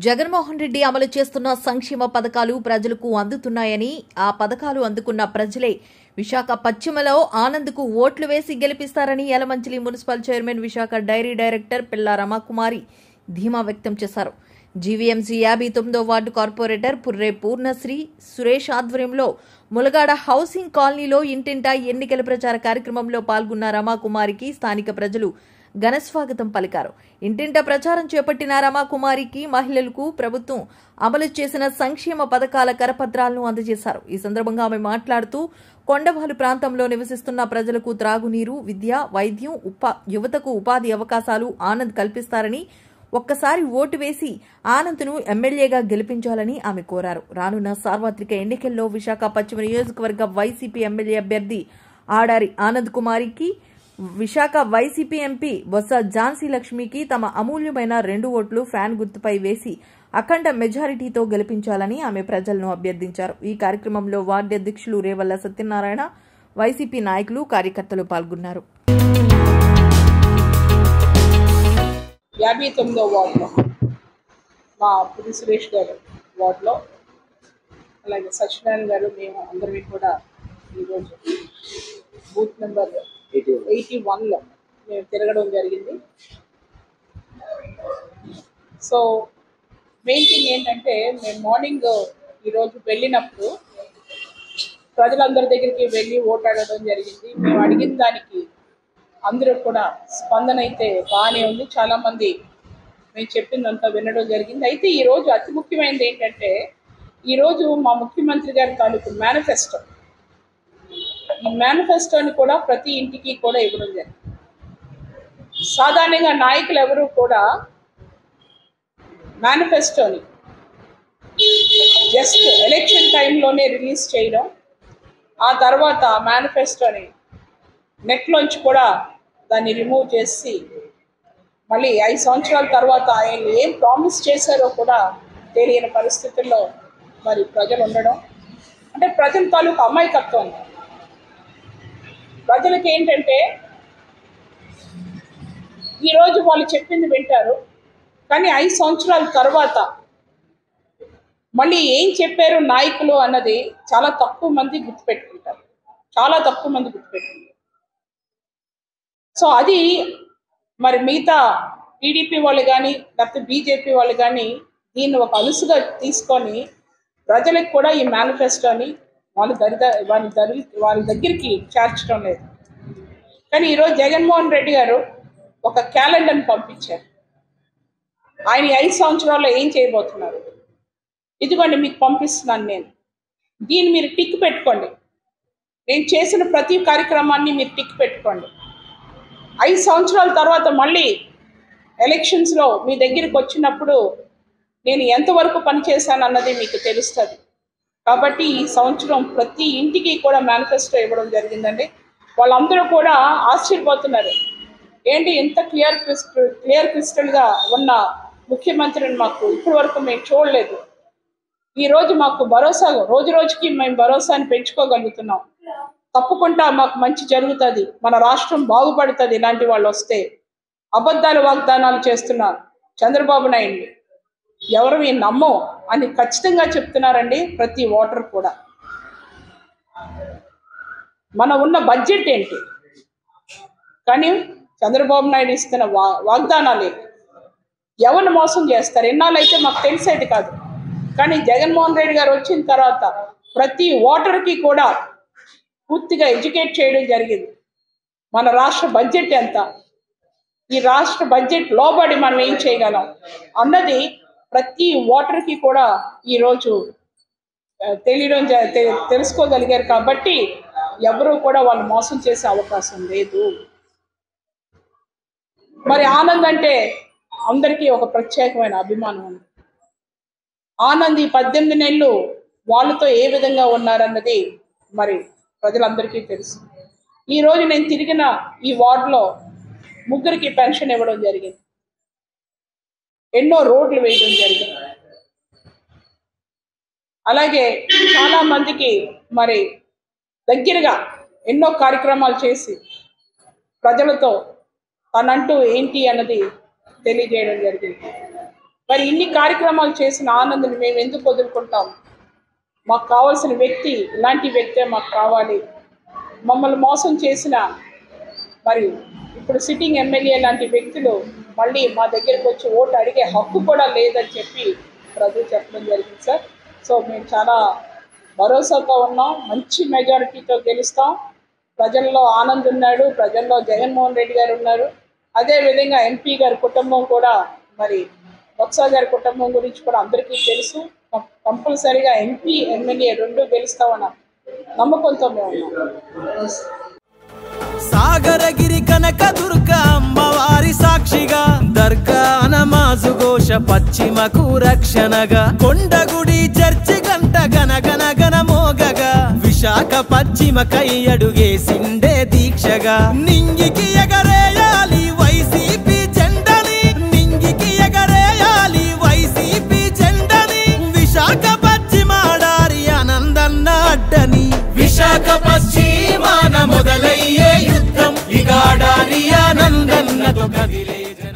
జగన్మోహన్ రెడ్డి అమలు చేస్తున్న సంక్షేమ పథకాలు ప్రజలకు అందుతున్నాయని ఆ పథకాలు అందుకున్న ప్రజలే విశాఖ పశ్చిమలో ఆనంద్కు ఓట్లు వేసి గెలిపిస్తారని Yelamanchili municipal chairman Visakha dairy director Pilla Ramakumari ధీమా వ్యక్తం చేశారు జీవీఎంసీ యాభై తొమ్మిదో వార్డు కార్పొరేటర్ పుర్రే పూర్ణశ్రీ సురేష్ ఆధ్వర్యంలో ములగాడ హౌసింగ్ కాలనీలో ఇంటింటా ఎన్నికల ప్రచార కార్యక్రమంలో పాల్గొన్న రమాకుమారికి స్థానిక ప్రజలు ఘనస్వాగతం పలికారు ఇంటింట ప్రచారం చేపట్టిన రమాకుమారికి మహిళలకు ప్రభుత్వం అమలు చేసిన సంక్షేమ పథకాల కరపత్రాలను అందజేశారు ఈ సందర్భంగా ఆమె మాట్లాడుతూ కొండవాలు ప్రాంతంలో నివసిస్తున్న ప్రజలకు త్రాగునీరు విద్య వైద్యం ఉపా యువతకు ఉపాధి అవకాశాలు ఆనంద్ కల్పిస్తారని ఒక్కసారి ఓటు వేసి ఆనంద్ను ఎమ్మెల్యేగా గెలిపించాలని ఆమె కోరారు రానున్న సార్వత్రిక ఎన్నికల్లో విశాఖ పశ్చిమ నియోజకవర్గ వైసీపీ ఎమ్మెల్యే అభ్యర్థి ఆడారి ఆనంద్ కుమారికి విశాఖ వైసీపీ ఎంపీ బొత్స ఝాన్సీ లక్ష్మికి తమ అమూల్యమైన రెండు ఓట్లు ఫ్యాన్ గుర్తుపై వేసి అఖండ మెజారిటీతో గెలిపించాలని ఆమె ప్రజలను అభ్యర్థించారు ఈ కార్యక్రమంలో వార్డు అధ్యక్షులు రేవల్ల సత్యనారాయణ వైసీపీ నాయకులు కార్యకర్తలు పాల్గొన్నారు యాభై తొమ్మిదో వార్డులో మా పురి సురేష్ గారు వార్డులో అలాగే సత్యనారాయణ గారు మేము అందరివి కూడా ఈరోజు బూత్ నెంబర్ ఎయిటీ వన్లో మేము తిరగడం జరిగింది సో మెయిన్ థింగ్ ఏంటంటే మేము మార్నింగ్ ఈరోజు వెళ్ళినప్పుడు ప్రజలందరి దగ్గరికి వెళ్ళి ఓటాడడం జరిగింది మేము అడిగిన దానికి అందరూ కూడా స్పందన అయితే బాగానే ఉంది చాలామంది మేము చెప్పిందంతా వినడం జరిగింది అయితే ఈరోజు అతి ముఖ్యమైనది ఏంటంటే ఈరోజు మా ముఖ్యమంత్రి గారి తాలూకు మేనిఫెస్టో ఈ మేనిఫెస్టోని కూడా ప్రతి ఇంటికి కూడా ఇవ్వడం జరిగింది సాధారణంగా నాయకులు ఎవరు కూడా మేనిఫెస్టోని జస్ట్ ఎలక్షన్ టైంలోనే రిలీజ్ చేయడం ఆ తర్వాత మేనిఫెస్టోని నెట్లోంచి కూడా దాన్ని రిమూవ్ చేసి మళ్ళీ ఐదు సంవత్సరాల తర్వాత ఆయన ఏం ప్రామిస్ చేశారో కూడా తెలియని పరిస్థితుల్లో మరి ప్రజలు ఉండడం అంటే ప్రజల తాలూకు అమాయకత్వం ప్రజలకి ఏంటంటే ఈరోజు వాళ్ళు చెప్పింది వింటారు కానీ ఐదు సంవత్సరాల తర్వాత మళ్ళీ ఏం చెప్పారు నాయకులు అన్నది చాలా తక్కువ మంది గుర్తుపెట్టుకుంటారు చాలా తక్కువ మంది గుర్తుపెట్టుకుంటారు సో అది మరి మిగతా టీడీపీ వాళ్ళు కానీ లేకపోతే బీజేపీ వాళ్ళు కానీ దీన్ని ఒక అలుసుగా తీసుకొని ప్రజలకు కూడా ఈ మేనిఫెస్టోని వాళ్ళ దరిద వాళ్ళ దరి వాళ్ళ దగ్గరికి చేర్చడం లేదు కానీ ఈరోజు జగన్మోహన్ రెడ్డి గారు ఒక క్యాలెండర్ని పంపించారు ఆయన ఈ ఐదు సంవత్సరాల్లో ఏం చేయబోతున్నారు ఇదిగోండి మీకు పంపిస్తున్నాను నేను దీన్ని మీరు టిక్ పెట్టుకోండి నేను చేసిన ప్రతి కార్యక్రమాన్ని మీరు టిక్ పెట్టుకోండి ఐదు సంవత్సరాల తర్వాత మళ్ళీ ఎలక్షన్స్లో మీ దగ్గరికి వచ్చినప్పుడు నేను ఎంతవరకు పనిచేశాను అన్నది మీకు తెలుస్తుంది కాబట్టి ఈ సంవత్సరం ప్రతి ఇంటికి కూడా మేనిఫెస్టో ఇవ్వడం జరిగిందండి వాళ్ళందరూ కూడా ఆశ్చర్యపోతున్నారు ఏంటి ఇంత క్లియర్ క్రిస్టల్ క్లియర్ క్రిస్టల్గా ఉన్న ముఖ్యమంత్రిని మాకు ఇప్పటి వరకు మేము చూడలేదు ఈరోజు మాకు భరోసా రోజు రోజుకి మేము భరోసాని పెంచుకోగలుగుతున్నాం తప్పకుండా మాకు మంచి జరుగుతుంది మన రాష్ట్రం బాగుపడుతుంది ఇలాంటి వాళ్ళు వస్తే అబద్ధాలు వాగ్దానాలు చేస్తున్న చంద్రబాబు నాయుడు ఎవరు ఈ నమ్మం అని ఖచ్చితంగా చెప్తున్నారండి ప్రతి ఓటర్ కూడా మన ఉన్న బడ్జెట్ ఏంటి కానీ చంద్రబాబు నాయుడు ఇస్తున్న వా వాగ్దానాలు ఏంటి ఎవరిని మోసం చేస్తారు ఎన్నాళ్ళైతే మాకు తెలిసేది కాదు కానీ జగన్మోహన్ రెడ్డి గారు వచ్చిన తర్వాత ప్రతి ఓటర్కి కూడా పూర్తిగా ఎడ్యుకేట్ చేయడం జరిగింది మన రాష్ట్ర బడ్జెట్ ఎంత ఈ రాష్ట్ర బడ్జెట్ లోబడి మనం ఏం చేయగలం అన్నది ప్రతి ఓటర్కి కూడా ఈరోజు తెలియడం జ- తె- తెలుసుకోగలిగారు కాబట్టి ఎవరు కూడా వాళ్ళు మోసం చేసే అవకాశం లేదు మరి ఆనంద్ అంటే అందరికీ ఒక ప్రత్యేకమైన అభిమానం ఉంది ఆనంద్ ఈ పద్దెనిమిది నెలలు వాళ్ళతో ఏ విధంగా ఉన్నారన్నది మరి ప్రజలందరికీ తెలుసు ఈ రోజు నేను తిరిగిన ఈ వార్డులో ముగ్గురికి పెన్షన్ ఇవ్వడం జరిగింది ఎన్నో రోడ్లు వేయడం జరిగింది అలాగే చాలా మందికి మరి దగ్గరగా ఎన్నో కార్యక్రమాలు చేసి ప్రజలతో తనంటూ ఏంటి అన్నది తెలియజేయడం జరిగింది మరి ఇన్ని కార్యక్రమాలు చేసిన ఆనంద్ని మేము ఎందుకు వదులుకుంటాం మాకు కావాల్సిన వ్యక్తి ఇలాంటి వ్యక్తే మాకు కావాలి మమ్మల్ని మోసం చేసిన మరి ఇప్పుడు సిట్టింగ్ ఎమ్మెల్యే లాంటి వ్యక్తులు మళ్ళీ మా దగ్గరికి వచ్చి ఓటు అడిగే హక్కు కూడా లేదని చెప్పి ప్రజలు చెప్పడం జరిగింది సార్ సో మేము చాలా భరోసాతో ఉన్నాం మంచి మెజారిటీతో గెలుస్తాం ప్రజల్లో ఆనంద్ ఉన్నాడు ప్రజల్లో జగన్మోహన్ రెడ్డి గారు ఉన్నారు అదే విధంగా ఎంపీ గారి కుటుంబం కూడా మరి బొత్స గారి కుటుంబం గురించి కూడా అందరికీ తెలుసు కం- కంపల్సరీగా ఎంపీ ఎమ్మెల్యే రెండు గెలుస్తామన్న నమ్మకంతో మేము ఉన్నాం సాగరగిరి కనక దుర్గ అమ్మవారి సాక్షిగా దర్గా నమాజు ఘోష పశ్చిమకు రక్షణగా కొండగుడి చర్చి గంట గన గన గన మోగగా విశాఖ పశ్చిమ కై అడుగేసిండే దీక్షగా నింగికి ఎగరేయాలి వైసీపీ జెండని నింగికి ఎగరేయాలి వైసీపీ జెండని విశాఖ పశ్చిమాడారి ఆనందన్న అడ్డని విశాఖ పశ్చిమాన మొదలయ్యే యుద్ధం ఇగాడారి ఆనందన్నతో కదిలే జనం.